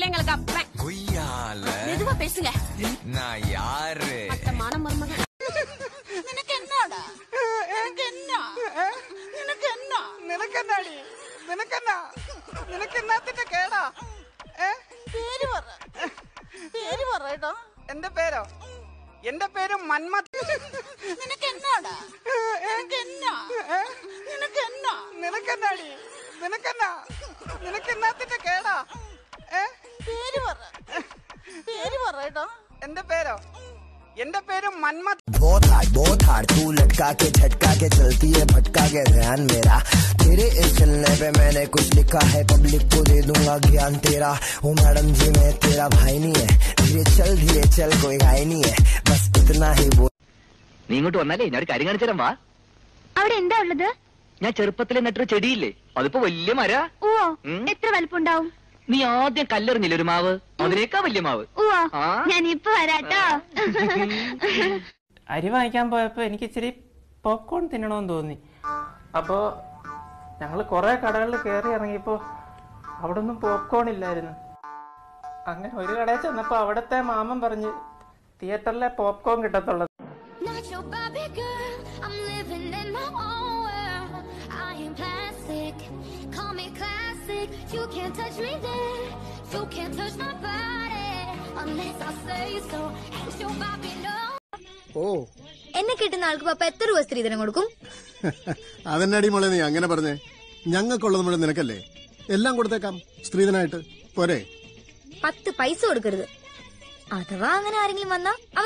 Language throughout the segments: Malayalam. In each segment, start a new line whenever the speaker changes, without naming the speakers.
பிள்ளைங்களுக்கு அப்பன்
கொய்யால
மெதுவா பேசுங்க
நான் யாரு
மான மருமகன்
നിനക്ക് എന്നാടാ നിനക്ക് എന്നാ നിനക്ക് എന്നാ
നിനക്കെന്നാടി നിനക്കെന്നാ നിനക്ക് എന്നാത്തിന്റെ കേടാ ഏ
പേര് പറ പേര് പറയട്ടോ
എന്റെ പേരോ എന്റെ പേര് മന്മ
നിനക്ക് എന്നാടാ നിനക്ക് എന്നാ നിനക്ക് എന്നാ
നിനക്കെന്നാടി നിനക്കെന്നാ നിനക്ക് എന്നാത്തിന്റെ കേടാ ഏ
പേര് പറ പേര് പറയട്ടോ
എന്റെ പേരോ എന്റെ പേര് മന്മ
बहुत हार्ड बहुत हार्ड तू लटका के झटका के चलती है भटका के ध्यान मेरा तेरे इस चलने पे मैंने कुछ लिखा है पब्लिक को दे दूंगा ज्ञान तेरा ओ मैडम जी मैं तेरा भाई नहीं है धीरे चल धीरे चल कोई घाई नहीं है बस इतना ही बोल
നീ ഇങ്ങോട്ട് വന്നാലേ ഞാൻ ഒരു കാര്യം കാണിച്ചു തരാം വാ
അവിടെ എന്താ ഉള്ളത്
ഞാൻ ചെറുപ്പത്തിൽ നട്ടൊരു ചെടിയില്ലേ അതിപ്പോ വലിയ മര
ഓ
ഉം.
എത്ര വലിപ്പുണ്ടാവും
നീ ആദ്യം കല്ലെറിഞ്ഞില്ല ഒരു മാവ് അതിനേക്കാ വലിയ മാവ്
ഓ
ആ.
ഞാൻ ഇപ്പൊ വരാട്ടോ
അരി വാങ്ങിക്കാൻ പോയപ്പോൾ എനിക്ക് ഇച്ചിരി പോപ്കോൺ തിന്നണമെന്ന് തോന്നി അപ്പോൾ ഞങ്ങൾ കുറേ കടകളിൽ കയറി ഇറങ്ങിയപ്പോൾ അവിടെ ഒന്നും പോപ്കോൺ ഇല്ലായിരുന്നു അങ്ങനെ ഒരു കടയിൽ ചെന്നപ്പോൾ അവിടുത്തെ മാമൻ പറഞ്ഞ് തിയേറ്ററിലെ പോപ്കോൺ കിട്ടത്തുള്ളത്
Not your Barbie girl, I'm living in my own world. I am plastic, call me classic. You can't touch me there, you can't touch my body unless I say so. Ain't your Barbie no.
ഓ
എന്നെ കിട്ടുന്ന ആൾക്ക് പപ്പ എത്ര രൂപ സ്ത്രീധനം കൊടുക്കും
അതെന്നാടി മോളെ നീ അങ്ങനെ പറഞ്ഞേ ഞങ്ങൾക്കുള്ളത് മുഴുവൻ നിനക്കല്ലേ എല്ലാം കൊടുത്തേക്കാം സ്ത്രീധനായിട്ട് പോരെ
പത്ത് പൈസ കൊടുക്കരുത് അഥവാ അങ്ങനെ ആരെങ്കിലും വന്നാ അവർ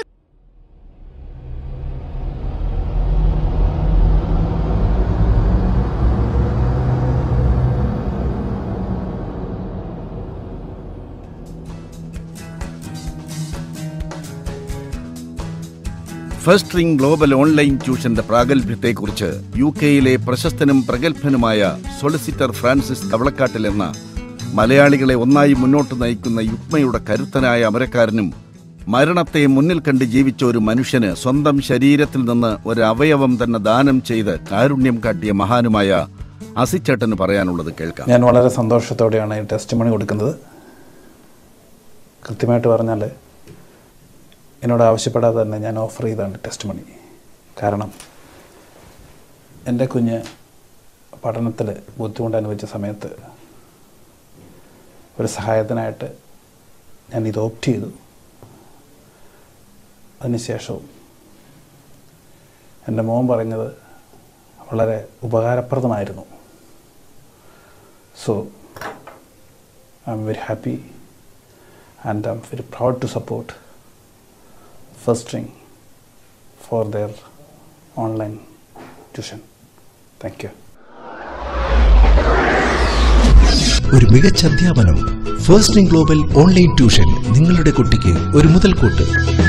ഫസ്റ്റ് റിംഗ് ഗ്ലോബൽ ഓൺലൈൻ ട്യൂഷന്റെ പ്രാഗൽഭ്യത്തെക്കുറിച്ച് യു കെയിലെ പ്രശസ്തനും പ്രഗത്ഭനുമായ സൊളിസിറ്റർ ഫ്രാൻസിസ് കവളക്കാട്ടിൽ എന്ന മലയാളികളെ ഒന്നായി മുന്നോട്ട് നയിക്കുന്ന യുഗ്മയുടെ കരുത്തനായ അമരക്കാരനും മരണത്തെ മുന്നിൽ കണ്ട് ജീവിച്ച ഒരു മനുഷ്യന് സ്വന്തം ശരീരത്തിൽ നിന്ന് ഒരു അവയവം തന്നെ ദാനം ചെയ്ത് കാരുണ്യം കാട്ടിയ മഹാനുമായ അസിച്ചേട്ടന് പറയാനുള്ളത് കേൾക്കാം
ഞാൻ വളരെ സന്തോഷത്തോടെയാണ് ഈ ടെസ്റ്റ് മണി കൊടുക്കുന്നത് കൃത്യമായിട്ട് പറഞ്ഞാൽ എന്നോട് ആവശ്യപ്പെടാതെ തന്നെ ഞാൻ ഓഫർ ചെയ്താണ് ടെസ്റ്റ് മണി കാരണം എൻ്റെ കുഞ്ഞ് പഠനത്തിൽ ബുദ്ധിമുട്ട് അനുഭവിച്ച സമയത്ത് ഒരു സഹായത്തിനായിട്ട് ഞാൻ ഇത് ഓപ്റ്റ് ചെയ്തു അതിനുശേഷവും എൻ്റെ മോൻ പറഞ്ഞത് വളരെ ഉപകാരപ്രദമായിരുന്നു so I'm very happy and I'm very proud to support first ring for their online tuition thank you
ഒരു മികച്ച അധ്യാപനം ഫസ്റ്റ് ഗ്ലോബൽ ഓൺലൈൻ ട്യൂഷൻ നിങ്ങളുടെ കുട്ടിക്ക് ഒരു മുതൽക്കൂട്ട്